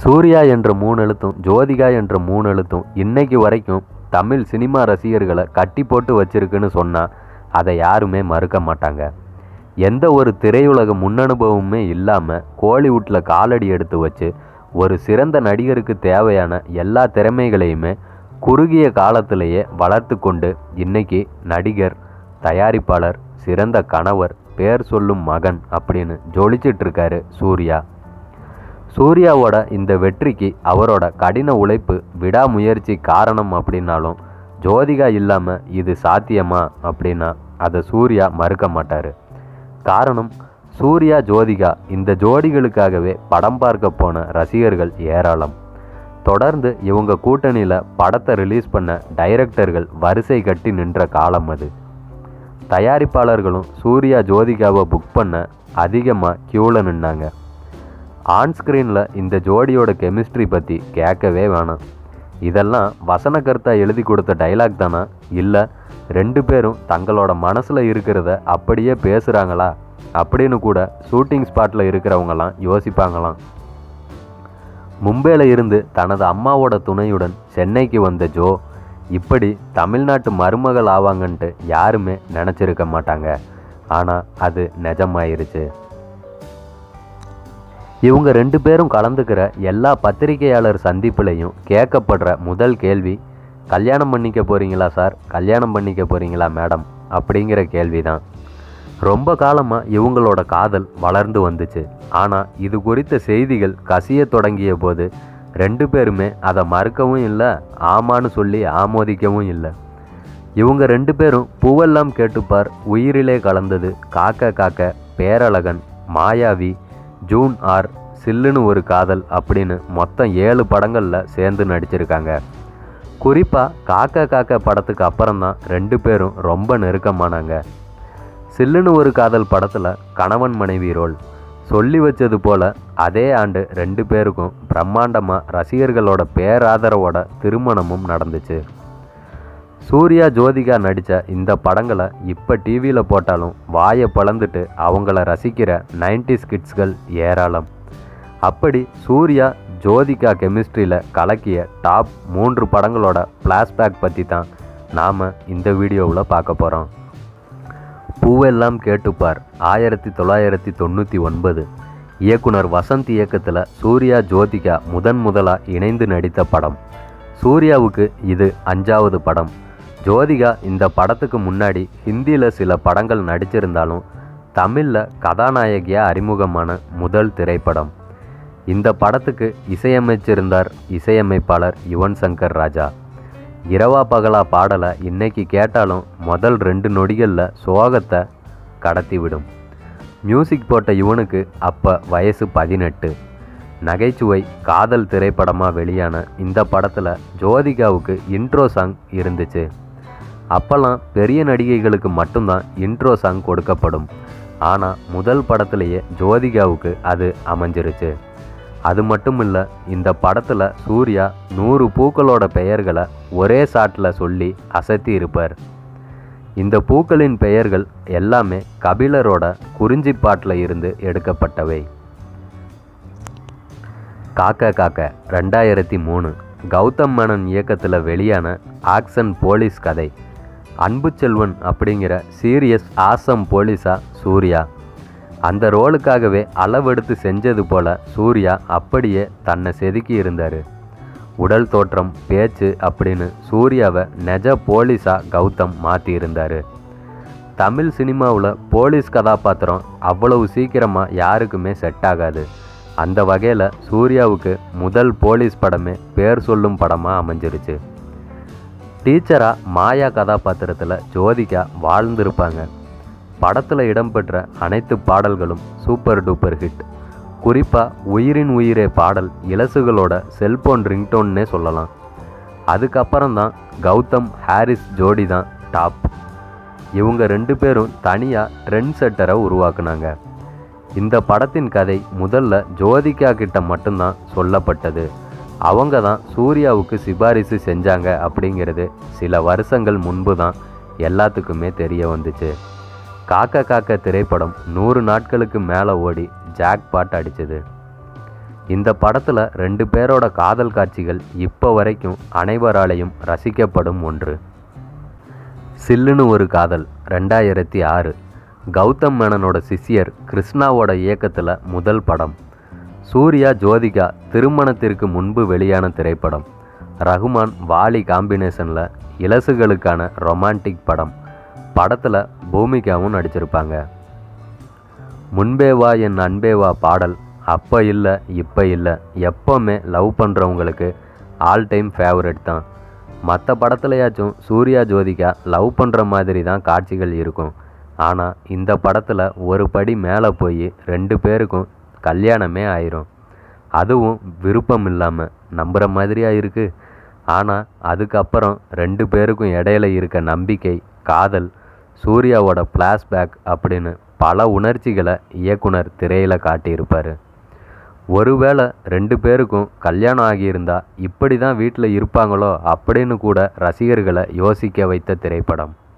சூர்யா என்ற மூணு எழுத்தும் ஜோதிகா என்ற மூணு எழுத்தும் இன்னைக்கு வரைக்கும் தமிழ் சினிமா ரசிகர்களை கட்டி போட்டு வச்சிருக்குன்னு சொன்னால் அதை யாருமே மறுக்க மாட்டாங்க எந்த ஒரு திரையுலக முன்னனுபவமுமே இல்லாமல் கோலிவுட்டில் காலடி எடுத்து வச்சு ஒரு சிறந்த நடிகருக்கு தேவையான எல்லா திறமைகளையுமே குறுகிய காலத்திலேயே வளர்த்து கொண்டு இன்னைக்கு நடிகர் தயாரிப்பாளர் சிறந்த கணவர் பேர் சொல்லும் மகன் அப்படின்னு ஜொலிச்சிட்டு இருக்காரு சூர்யா சூர்யாவோட இந்த வெற்றிக்கு அவரோட கடின உழைப்பு விடாமுயற்சி காரணம் அப்படின்னாலும் ஜோதிகா இல்லாமல் இது சாத்தியமா அப்படின்னா அதை சூர்யா மறுக்க மாட்டார் காரணம் சூர்யா ஜோதிகா இந்த ஜோடிகளுக்காகவே படம் பார்க்க போன ரசிகர்கள் ஏராளம் தொடர்ந்து இவங்க கூட்டணியில் படத்தை ரிலீஸ் பண்ண டைரக்டர்கள் வரிசை கட்டி நின்ற காலம் அது தயாரிப்பாளர்களும் சூர்யா ஜோதிகாவை புக் பண்ண அதிகமாக க்யூவில் நின்னாங்க ஆன் ஸ்க்ரீனில் இந்த ஜோடியோட கெமிஸ்ட்ரி பற்றி கேட்கவே வேணாம் இதெல்லாம் வசனகர்த்தா எழுதி கொடுத்த டைலாக் தானா இல்லை ரெண்டு பேரும் தங்களோட மனசில் இருக்கிறத அப்படியே பேசுகிறாங்களா அப்படின்னு கூட ஷூட்டிங் ஸ்பாட்டில் இருக்கிறவங்கலாம் யோசிப்பாங்களாம் மும்பையில் இருந்து தனது அம்மாவோட துணையுடன் சென்னைக்கு வந்த ஜோ இப்படி தமிழ்நாட்டு மருமகள் ஆவாங்கன்ட்டு யாருமே நினச்சிருக்க மாட்டாங்க ஆனால் அது நிஜமாயிருச்சு இவங்க ரெண்டு பேரும் கலந்துக்கிற எல்லா பத்திரிகையாளர் சந்திப்புலையும் கேட்கப்படுற முதல் கேள்வி கல்யாணம் பண்ணிக்க போறீங்களா சார் கல்யாணம் பண்ணிக்க போறீங்களா மேடம் அப்படிங்கிற கேள்வி தான் ரொம்ப காலமாக இவங்களோட காதல் வளர்ந்து வந்துச்சு ஆனால் இது குறித்த செய்திகள் கசிய தொடங்கிய போது ரெண்டு பேருமே அதை மறுக்கவும் இல்லை ஆமான்னு சொல்லி ஆமோதிக்கவும் இல்லை இவங்க ரெண்டு பேரும் பூவெல்லாம் கேட்டுப்பார் உயிரிலே கலந்தது காக்க காக்க பேரழகன் மாயாவி ஜூன் ஆர் சில்லுன்னு ஒரு காதல் அப்படின்னு மொத்தம் ஏழு படங்களில் சேர்ந்து நடிச்சிருக்காங்க குறிப்பாக காக்க காக்க படத்துக்கு அப்புறம்தான் ரெண்டு பேரும் ரொம்ப நெருக்கமானாங்க சில்லுன்னு ஒரு காதல் படத்தில் கணவன் மனைவி ரோல் சொல்லி வச்சது போல அதே ஆண்டு ரெண்டு பேருக்கும் பிரம்மாண்டமாக ரசிகர்களோட பேராதரவோட திருமணமும் நடந்துச்சு சூர்யா ஜோதிகா நடித்த இந்த படங்களை இப்போ டிவியில் போட்டாலும் வாயை பிளந்துட்டு அவங்கள ரசிக்கிற 90s கிட்ஸ்கள் ஏராளம் அப்படி சூர்யா ஜோதிகா கெமிஸ்ட்ரியில் கலக்கிய டாப் மூன்று படங்களோட ஃப்ளாஷ்பேக் பற்றி தான் நாம் இந்த வீடியோவில் பார்க்க போகிறோம் பூவெல்லாம் கேட்டுப்பார் ஆயிரத்தி தொள்ளாயிரத்தி தொண்ணூற்றி ஒன்பது இயக்குனர் வசந்த் இயக்கத்தில் சூர்யா ஜோதிகா முதன் முதலாக இணைந்து நடித்த படம் சூர்யாவுக்கு இது அஞ்சாவது படம் ஜோதிகா இந்த படத்துக்கு முன்னாடி ஹிந்தியில் சில படங்கள் நடிச்சிருந்தாலும் தமிழில் கதாநாயகியாக அறிமுகமான முதல் திரைப்படம் இந்த படத்துக்கு இசையமைச்சிருந்தார் இசையமைப்பாளர் யுவன் சங்கர் ராஜா இரவா பகலா பாடலை இன்னைக்கு கேட்டாலும் முதல் ரெண்டு நொடிகளில் சோகத்தை கடத்திவிடும் மியூசிக் போட்ட யுவனுக்கு அப்போ வயசு பதினெட்டு நகைச்சுவை காதல் திரைப்படமாக வெளியான இந்த படத்தில் ஜோதிகாவுக்கு இன்ட்ரோ சாங் இருந்துச்சு அப்போல்லாம் பெரிய நடிகைகளுக்கு மட்டும்தான் இன்ட்ரோ சாங் கொடுக்கப்படும் ஆனால் முதல் படத்திலேயே ஜோதிகாவுக்கு அது அமைஞ்சிருச்சு அது மட்டும் இல்லை இந்த படத்தில் சூர்யா நூறு பூக்களோட பெயர்களை ஒரே ஷாட்டில் சொல்லி அசத்தி இருப்பார் இந்த பூக்களின் பெயர்கள் எல்லாமே கபிலரோட குறிஞ்சி பாட்டில் இருந்து எடுக்கப்பட்டவை காக்க காக்க ரெண்டாயிரத்தி மூணு கௌதம் மேனன் இயக்கத்தில் வெளியான ஆக்ஷன் போலீஸ் கதை அன்பு செல்வன் அப்படிங்கிற சீரியஸ் ஆசம் போலீஸா சூர்யா அந்த ரோலுக்காகவே அளவெடுத்து செஞ்சது போல சூர்யா அப்படியே தன்னை செதுக்கி இருந்தார் உடல் தோற்றம் பேச்சு அப்படின்னு சூர்யாவை நெஜ போலீஸா கௌதம் மாற்றி இருந்தார் தமிழ் சினிமாவில் போலீஸ் கதாபாத்திரம் அவ்வளவு சீக்கிரமாக யாருக்குமே செட் ஆகாது அந்த வகையில் சூர்யாவுக்கு முதல் போலீஸ் படமே பேர் சொல்லும் படமாக அமைஞ்சிருச்சு டீச்சராக மாயா கதாபாத்திரத்தில் ஜோதிகா வாழ்ந்திருப்பாங்க படத்தில் இடம்பெற்ற அனைத்து பாடல்களும் சூப்பர் டூப்பர் ஹிட் குறிப்பாக உயிரின் உயிரே பாடல் இலசுகளோட செல்போன் ரிங்டோன்னே சொல்லலாம் அதுக்கப்புறம் தான் கௌதம் ஹாரிஸ் ஜோடி தான் டாப் இவங்க ரெண்டு பேரும் தனியாக ட்ரெண்ட் செட்டரை உருவாக்குனாங்க இந்த படத்தின் கதை முதல்ல ஜோதிகா கிட்ட மட்டும்தான் சொல்லப்பட்டது அவங்க தான் சூர்யாவுக்கு சிபாரிசு செஞ்சாங்க அப்படிங்கிறது சில வருஷங்கள் முன்பு தான் எல்லாத்துக்குமே தெரிய வந்துச்சு காக்க காக்க திரைப்படம் நூறு நாட்களுக்கு மேலே ஓடி ஜாக்பாட் அடிச்சது இந்த படத்தில் ரெண்டு பேரோட காதல் காட்சிகள் இப்போ வரைக்கும் அனைவராலையும் ரசிக்கப்படும் ஒன்று சில்லுன்னு ஒரு காதல் ரெண்டாயிரத்தி ஆறு கௌதம் மேனனோட சிஷ்யர் கிருஷ்ணாவோட இயக்கத்தில் முதல் படம் சூர்யா ஜோதிகா திருமணத்திற்கு முன்பு வெளியான திரைப்படம் ரகுமான் வாலி காம்பினேஷனில் இலசுகளுக்கான ரொமான்டிக் படம் படத்தில் பூமிகாவும் நடிச்சிருப்பாங்க முன்பே வா என் அன்பே வா பாடல் அப்போ இல்லை இப்போ இல்லை எப்போவுமே லவ் பண்ணுறவங்களுக்கு ஆல் டைம் ஃபேவரட் தான் மற்ற படத்துலையாச்சும் சூர்யா ஜோதிகா லவ் பண்ணுற மாதிரி தான் காட்சிகள் இருக்கும் ஆனால் இந்த படத்தில் ஒரு படி மேலே போய் ரெண்டு பேருக்கும் கல்யாணமே ஆயிரும் அதுவும் விருப்பம் இல்லாமல் நம்புகிற மாதிரியா இருக்குது ஆனால் அதுக்கப்புறம் ரெண்டு பேருக்கும் இடையில இருக்க நம்பிக்கை காதல் சூர்யாவோட ஃப்ளாஷ்பேக் அப்படின்னு பல உணர்ச்சிகளை இயக்குனர் திரையில் காட்டியிருப்பார் ஒருவேளை ரெண்டு பேருக்கும் கல்யாணம் ஆகியிருந்தா இப்படி தான் வீட்டில் இருப்பாங்களோ அப்படின்னு கூட ரசிகர்களை யோசிக்க வைத்த திரைப்படம்